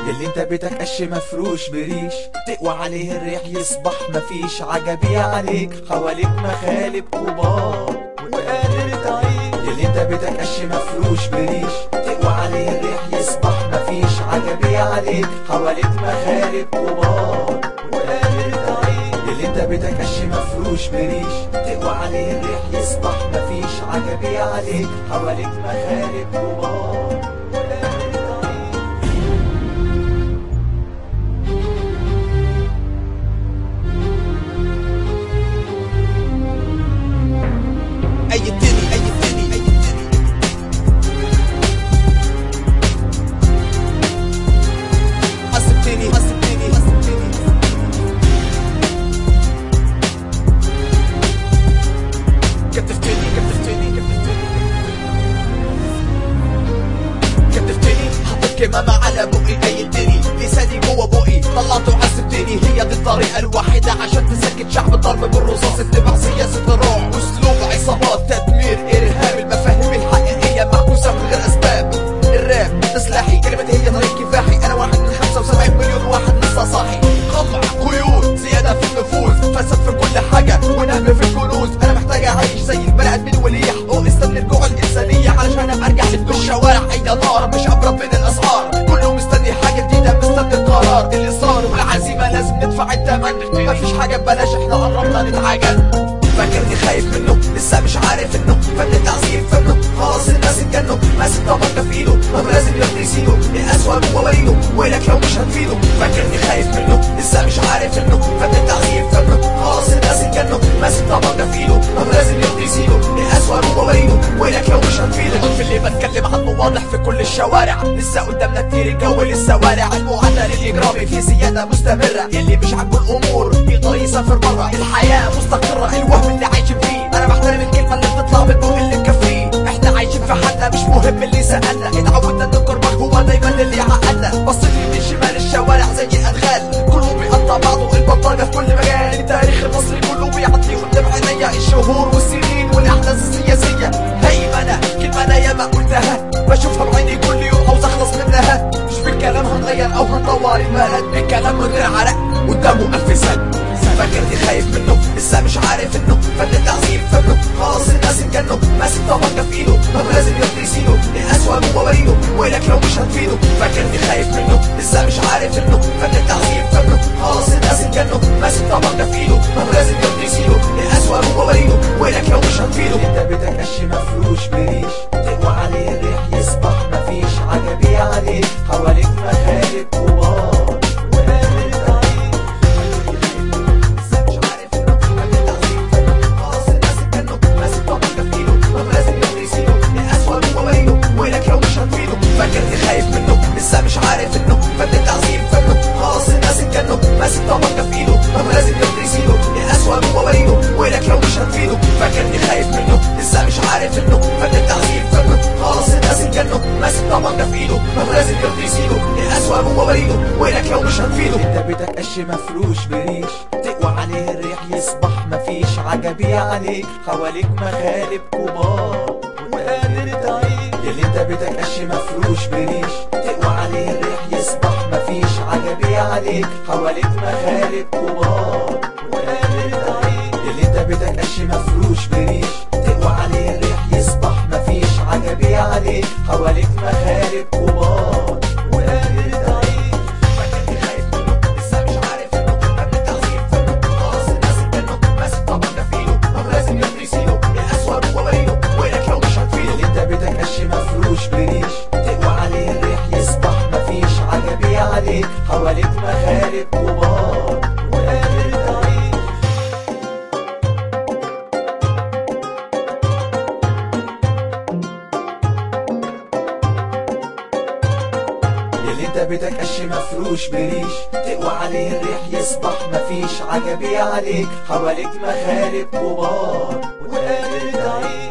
يلي انت بيتك قش مفروش بريش تقوى عليه الريح يصبح مفيش عجبية عليك حواليك مخالب كبار وقادر تعيش يلي انت بيتك قش مفروش بريش تقوى عليه الريح يصبح مفيش عجبية عليك حواليك مخالب كبار وقادر تعيش يلي انت بيتك قش مفروش بريش تقوى عليه الريح يصبح مفيش عجبية عليك حواليك مخالب كبار وقادر تعيش أي الدني أي الدني أي الدني حسبتني حسبتني حسبتني كتفتني كتفتني كتفتني كتفتني حطيت كمامة على بقي أيدتني لساني جوا بقي طلعته وعذبتني هي دي الطريقة الوحيدة عشان تسكت شعب الضرب بالرصاص اتباع سياسة الروع واسلوب عصابات تدمير إرهاب المفاهيم الحقيقية معكوسة من غير أسباب الراب ده سلاحي كلمتي هي طريق كفاحي أنا واحد من 75 مليون واحد لسه صاحي قمع قيود زيادة في النفوذ فساد في كل حاجة ونهم في الكنوز أنا محتاج أعيش زي البني آدمين ولي حقوق استنى الجوع الإنسانية علشان أبقى أرجع للدور الشوارع أي نار مش أبرد من الأسعار كله مستني حاجة جديدة مستني القرار اللي صار والعزيمة لازم ندفع الثمن مفيش حاجة ببلاش احنا قربنا نتعجن فاكرني خايف منه لسه مش عارف انه فن التعذيب فنه خلاص الناس اتجنوا ماسك طبقة في ايده طب لازم يرضي يسيله الأسوأ جوه وريده ويلك لو مش هتفيده فاكرني خايف منه لسه مش عارف انه فن التعذيب فنه خلاص الناس اتجنوا ماسك طبقة في ايده طب لازم يرضي يسيله الأسوأ جوه وريده ويلك لو مش هتفيده في اللي بتكلم عنه واضح في كل الشوارع لسه قدامنا كتير الجو لسه وارع المعدل الإجرامي في زيادة مستمرة اللي مش عاجبه الأمور يقدر يسافر برا الحياة مستقرة الوهم اللي عايشين فيه أنا بحترم الكلمة اللي بتطلع من بوق اللي مكفيه احنا عايشين في حالنا مش مهم اللي سألنا اتعودنا ان القربان هو دايما اللي عقلنا بصيت يمين شمال الشوارع زي الأدغال كله بيقطع بعضه البطالة في كل مجال التاريخ المصري كله بيعدي قدام عينيا الشهور والسنين والأحداث السياسية هيمنة كلمة أنا ياما قلتها بشوفها بعيني كل يوم عاوز أخلص منها مش بالكلام هنغير أو هنطور البلد بالكلام من غير عرق قدامه ألف سنة فاكرني خايف منه لسه مش عارف انه فن التعذيب فنه خلاص الناس اتجنوا ماسك طبقة في ايده طب لازم يرضي يسيله الأسوأ جوه وريده ويلك لو مش هتفيده فاكرني خايف منه لسه مش عارف انه فن التعذيب فنه خلاص الناس اتجنوا ماسك طبقة في ايده طب لازم يرضي يسيله الأسوأ جوه وريده ويلك لو مش هتفيده انت بيتك قش مفروش بريش تقوى عليه الريح يصبح مفيش عجبية عليك حواليك مخالب كبار وقادر تعيش لسه مش عارف انه فن التعذيب فنه خلاص الناس اتجنوا ماسك طبقة في ايده طب لازم يرضي يسيله الأسوأ جوه وريده ويلك لو مش هتفيده فاكرني خايف منه لسه مش عارف انه فن التعذيب فنه خلاص الناس اتجنوا ماسك طبقة في ايده طب لازم يرضي يسيله الأسوأ جوه وريده ويلك لو مش هتفيده فاكرني خايف منه لسه مش عارف انه فن التعذيب فنه خلاص الناس اتجنوا ماسك طبقة في ايده طب لازم يرضي يسيله الأسوأ جوه وريده ويلك لو مش هتفيده انت بيتك قش مفروش بريش تقوى عليه الريح يصبح مفيش عجبية عليك حواليك مخالب كبار وقادر تعيش يلي انت بيتك قش مفروش بريش تقوى عليه الريح يصبح مفيش عجبية عليك حواليك مخالب كبار وقادر تعيش يلي انت بيتك قش مفروش بريش تقوى عليه الريح يصبح مفيش عجبية عليك حواليك مخالب كبار وقادر تعيش فاكرني خايف منه لسه مش عارف انه فن التعذيب فنه خلاص الناس اتجنوا ماسك طبقة في ايده طب لازم يرضي يسيله الأسوأ جوه وريده ويلك لو مش هتفيده اللي انت بيتك قش مفروش بريش تقوى عليه الريح يصبح مفيش عجبية عليك حواليك مخالب كبار وقادر تعيش اللي انت بيتك قش مفروش بريش تقوى عليه الريح يصبح مفيش عجبية عليك حواليك مخالب كبار وقادر تعيش